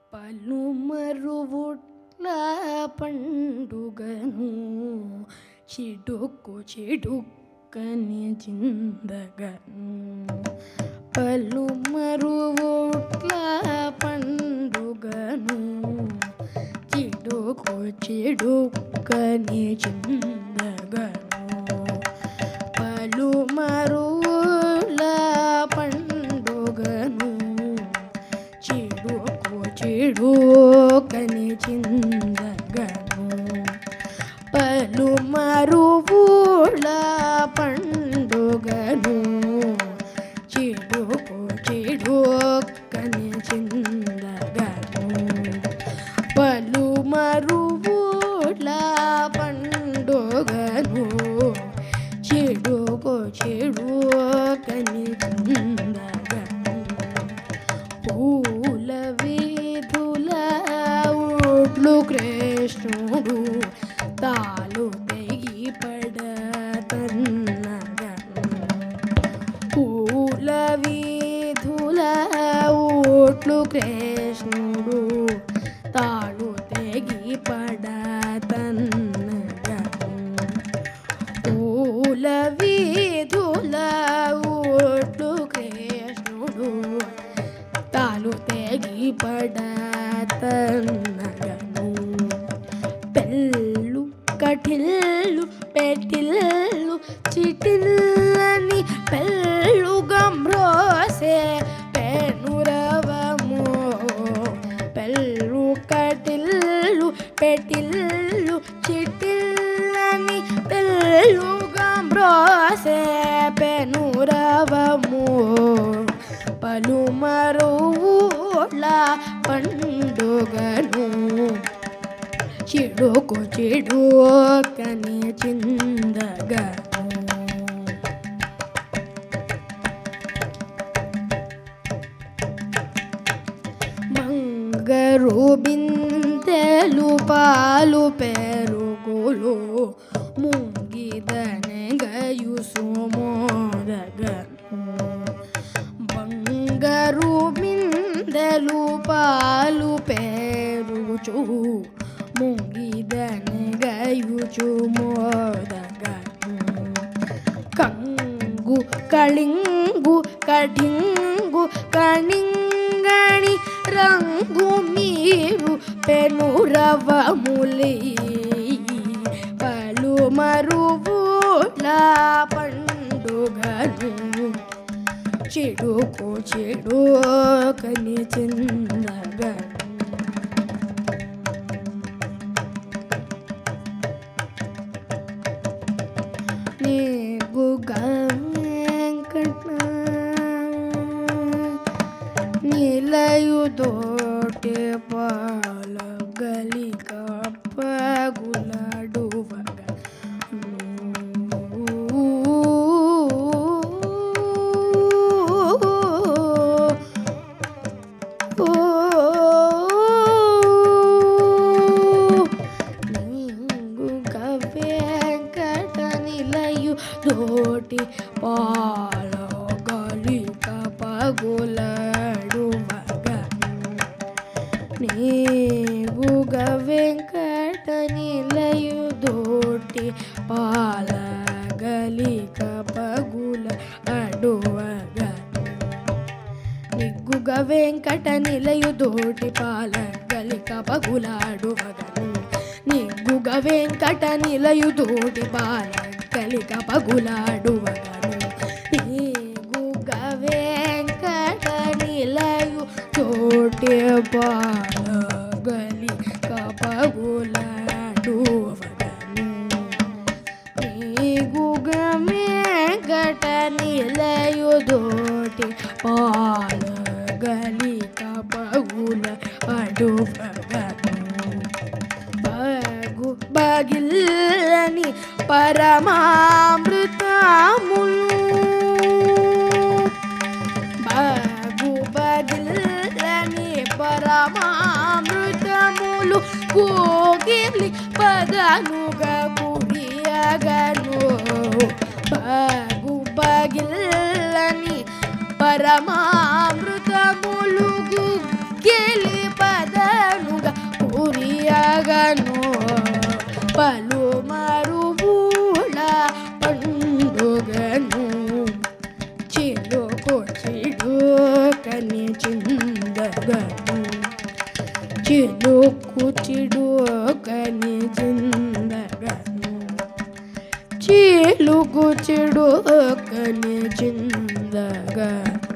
పలుమరువుట్ల పండుగను చిడుక్కు చిడుక్కని చిందగను పలుమరువుట్ల పండుగను చిడుకు చిడుక్కని చిందగను పలుమరువుల పండుగను చిడుకు చిడుకని చిందగను పలుమరువుల పండుగను చిడుకు చిడుకని చిందగను పలుమరువుల పండుగను చెడుకో చెడుకని చిందగను పూల వీధుల ఊట్లు కృష్ణుడు తాలు తెగి పడతన్నగను పూల వీధుల ఊట్లు కృష్ణుడు తాళు తెగి పడతన్నగను పూల వీధుల ఊట్లు కృష్ణుడు తాలు తెగి పడతన్నగను పెళ్ళు కటిల్లు పెట్టిల్లు చిటిల్లని పెళ్ళు గమ్రోసే పెనురవము పెళ్ళు కటిల్లు పెట్టిల్లు చిటిల్లని పెళ్ళు గమ్రోసే పెనురవము పలుమరువుల పండుగను చిడుకు చిడుకని చిందగను మంగరు బిందెలు పాలు పెరుగులు ముంగిదనగయు సుమోదగను బంగారు బిందెలు పాలు పెరుగుచు ముంగిదనగయుచు మోదగను కంగు కళింగు కఠింగు కణింగణి రంగు మీరు పెనురవములి పలు మరువుల పండుగను చెడుకు చెడు కని చిందగను నీగుగా వెంకట నిలయుదోటే పాల గలిక పగులాడు వెంకట నిలయు దోటి పాల గలిక పగులాడు నీవుగ వెంకట నిలయు దోటి పాల గలిక పగుల అడువగను నిగ్గుగ వెంకట నిలయు దోటి పాల గలిక పగులాడువగను నిగ్గుగ వెంకట నిలయు దోటి పాల గలిక పగులాడువగను నిగ్గుగ వెంకట నిలయు తోటి పాల గలిక పగులాడువగను నీగుగమే గట నిలయుదోటి పాల గలిక పగుల అడువగను బగు బగిల్లని పరమామృతములు బగు బగిల్లని పరమామృతములు కోగిలి పదనుగా కుడియగను బగు బగిల్లని పరమామృతములు గెలి పద పలుమారు పూల పండుగను చిలుకు చిడుకని చిందగను చిలుకు చిడుకని చిందగను చిలుకు చిడుకని చిందగను